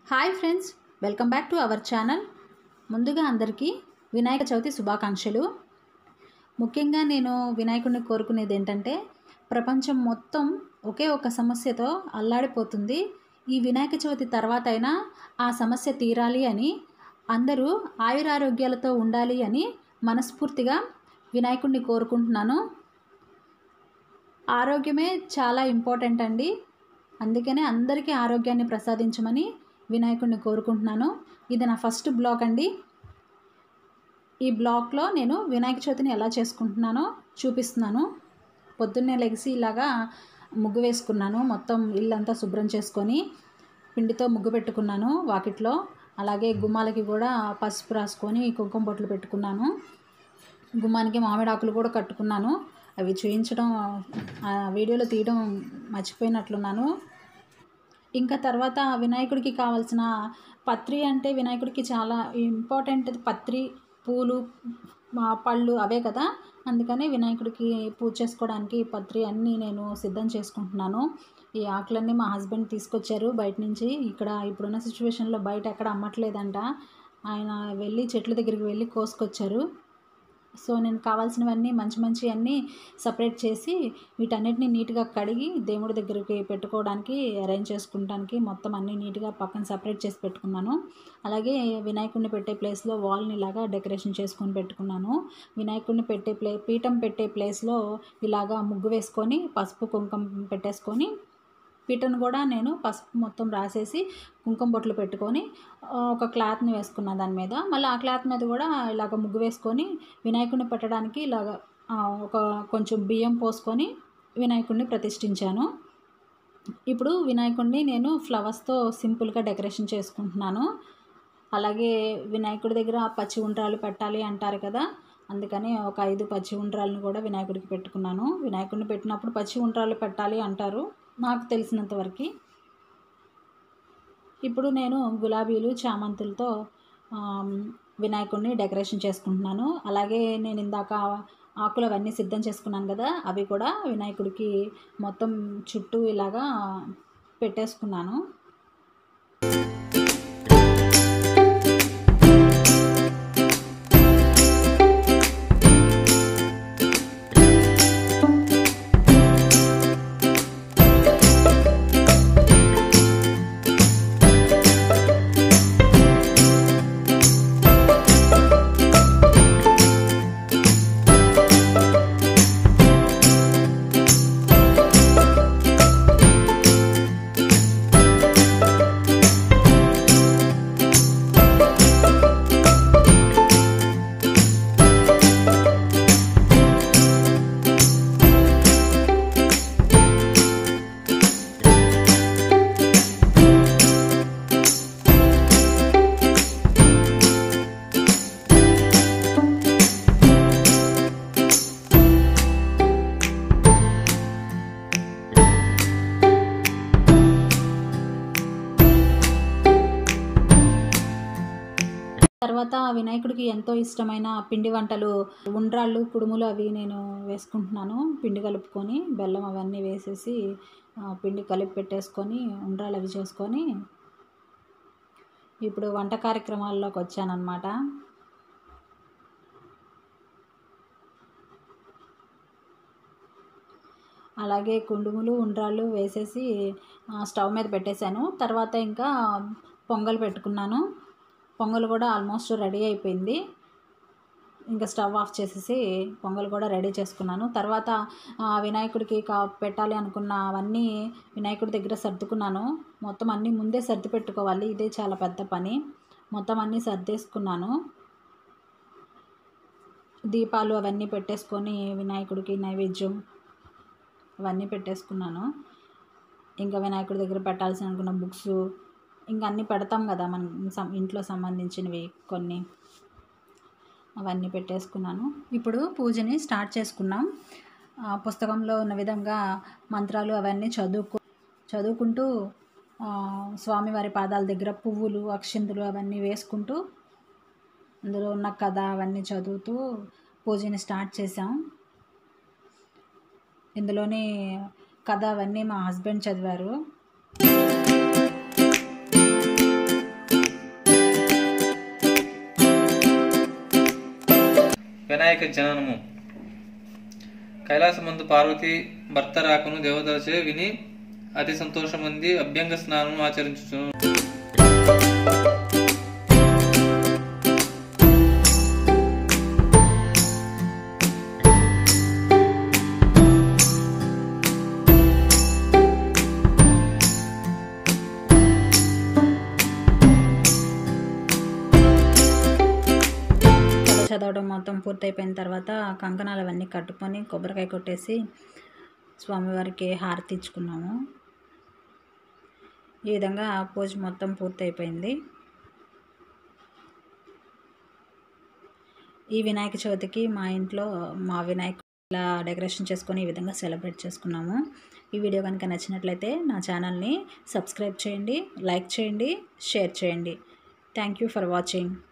hi friends welcome back to our channel ముందుగా అందరికీ వినాయక చవితి శుభాకాంక్షలు ముఖ్యంగా నేను వినాయకుడిని కోరుకునేది ఏంటంటే ప్రపంచం మొత్తం ఒకే ఒక సమస్యతో అల్లాడిపోతుంది ఈ వినాయక చవితి తర్వాత అయినా ఆ సమస్య తీరాలి అని అందరూ ఆయురారోగ్యాలతో ఉండాలి అని మనస్ఫూర్తిగా వినాయకుడిని కోరుకుంటున్నాను ఆరోగ్యమే చాలా ఇంపార్టెంట్ అండి అందుకనే అందరికీ ఆరోగ్యాన్ని ప్రసాదించమని వినాయకుడిని కోరుకుంటున్నాను ఇది నా ఫస్ట్ బ్లాగ్ అండి ఈ బ్లాగ్లో నేను వినాయక చవితిని ఎలా చేసుకుంటున్నానో చూపిస్తున్నాను పొద్దున్నే లెగిసి ఇలాగా ముగ్గు వేసుకున్నాను మొత్తం ఇల్లంతా శుభ్రం చేసుకొని పిండితో ముగ్గు పెట్టుకున్నాను వాకిట్లో అలాగే గుమ్మాలకి కూడా పసుపు రాసుకొని కుంకుమ బొట్లు పెట్టుకున్నాను గుమ్మానికి మామిడాకులు కూడా కట్టుకున్నాను అవి చూయించడం ఆ వీడియోలో తీయడం మర్చిపోయినట్లున్నాను ఇంకా తర్వాత వినాయకుడికి కావాల్సిన పత్రి అంటే వినాయకుడికి చాలా ఇంపార్టెంట్ పత్రి పూలు మా పళ్ళు అవే కదా అందుకని వినాయకుడికి పూజ చేసుకోవడానికి పత్రి అన్నీ నేను సిద్ధం చేసుకుంటున్నాను ఈ ఆకులన్నీ మా హస్బెండ్ తీసుకొచ్చారు బయట నుంచి ఇక్కడ ఇప్పుడున్న సిచ్యువేషన్లో బయట ఎక్కడ అమ్మట్లేదంట ఆయన వెళ్ళి చెట్ల దగ్గరికి వెళ్ళి కోసుకొచ్చారు సో నేను కావాల్సినవన్నీ మంచి మంచి అన్నీ సపరేట్ చేసి వీటన్నిటిని నీట్గా కడిగి దేవుడి దగ్గరికి పెట్టుకోవడానికి అరేంజ్ చేసుకుంటానికి మొత్తం అన్నీ నీట్గా పక్కన సపరేట్ చేసి పెట్టుకున్నాను అలాగే వినాయకుడిని పెట్టే ప్లేస్లో వాల్ని ఇలాగా డెకరేషన్ చేసుకొని పెట్టుకున్నాను వినాయకుడిని పెట్టే ప్లే పీఠం పెట్టే ప్లేస్లో ఇలాగా ముగ్గు వేసుకొని పసుపు కుంకుమ పెట్టేసుకొని పీటను కూడా నేను పసుపు మొత్తం రాసేసి కుంకుమ బొట్లు పెట్టుకొని ఒక క్లాత్ని వేసుకున్న దాని మీద మళ్ళీ ఆ క్లాత్ మీద కూడా ఇలాగ ముగ్గు వేసుకొని వినాయకుడిని పెట్టడానికి ఇలాగ ఒక కొంచెం బియ్యం పోసుకొని వినాయకుడిని ప్రతిష్ఠించాను ఇప్పుడు వినాయకుడిని నేను ఫ్లవర్స్తో సింపుల్గా డెకరేషన్ చేసుకుంటున్నాను అలాగే వినాయకుడి దగ్గర పచ్చి ఉండ్రాలు పెట్టాలి అంటారు కదా అందుకని ఒక ఐదు పచ్చి ఉండ్రాలను కూడా వినాయకుడికి పెట్టుకున్నాను వినాయకుడిని పెట్టినప్పుడు పచ్చి ఉండ్రాలు పెట్టాలి అంటారు నాకు తెలిసినంత వరకు ఇప్పుడు నేను గులాబీలు చామంతులతో వినాయకుడిని డెకరేషన్ చేసుకుంటున్నాను అలాగే నేను ఇందాక ఆకులు అవన్నీ సిద్ధం చేసుకున్నాను కదా అవి కూడా వినాయకుడికి మొత్తం చుట్టూ ఇలాగా పెట్టేసుకున్నాను తర్వాత వినాయకుడికి ఎంతో ఇష్టమైన పిండి వంటలు ఉండ్రాళ్ళు కుడుములు అవి నేను వేసుకుంటున్నాను పిండి కలుపుకొని బెల్లం అవన్నీ వేసేసి పిండి కలిపి పెట్టేసుకొని ఉండ్రాలు అవి చేసుకొని ఇప్పుడు వంట కార్యక్రమాల్లోకి వచ్చానమాట అలాగే కుండుములు ఉండ్రాళ్ళు వేసేసి స్టవ్ మీద పెట్టేశాను తర్వాత ఇంకా పొంగల్ పెట్టుకున్నాను పొంగల్ కూడా ఆల్మోస్ట్ రెడీ అయిపోయింది ఇంకా స్టవ్ ఆఫ్ చేసేసి పొంగల్ కూడా రెడీ చేసుకున్నాను తర్వాత వినాయకుడికి కా పెట్టాలి అనుకున్న అవన్నీ వినాయకుడి దగ్గర సర్దుకున్నాను మొత్తం అన్నీ ముందే సర్ది పెట్టుకోవాలి ఇదే చాలా పెద్ద పని మొత్తం అన్నీ సర్దేసుకున్నాను దీపాలు అవన్నీ పెట్టేసుకొని వినాయకుడికి నైవేద్యం అవన్నీ పెట్టేసుకున్నాను ఇంకా వినాయకుడి దగ్గర పెట్టాల్సిన అనుకున్న బుక్స్ ఇంకా అన్నీ పెడతాం కదా మన ఇంట్లో సంబంధించినవి కొన్ని అవన్నీ పెట్టేసుకున్నాను ఇప్పుడు పూజని స్టార్ట్ చేసుకున్నాం పుస్తకంలో ఉన్న విధంగా మంత్రాలు అవన్నీ చదువుకు చదువుకుంటూ స్వామివారి పాదాల దగ్గర పువ్వులు అక్షింతలు అవన్నీ వేసుకుంటూ అందులో ఉన్న కథ అవన్నీ చదువుతూ పూజని స్టార్ట్ చేసాం ఇందులోని కథ అవన్నీ మా హస్బెండ్ చదివారు వినాయక జననము కైలాసమందు పార్వతి భర్త రాకను దేవదలచే విని అతి సంతోషమంది అభ్యంగ స్నానం ఆచరించును కథ చదవడం మొత్తం పూర్తయిపోయిన తర్వాత కంకణాలు అవన్నీ కట్టుకొని కొబ్బరికాయ కొట్టేసి స్వామివారికి హారతి ఇచ్చుకున్నాము ఈ విధంగా పూజ మొత్తం పూర్తయిపోయింది ఈ వినాయక చవితికి మా ఇంట్లో మా వినాయక ఇలా డెకరేషన్ చేసుకొని ఈ విధంగా సెలబ్రేట్ చేసుకున్నాము ఈ వీడియో కనుక నచ్చినట్లయితే నా ఛానల్ని సబ్స్క్రైబ్ చేయండి లైక్ చేయండి షేర్ చేయండి థ్యాంక్ యూ ఫర్ వాచింగ్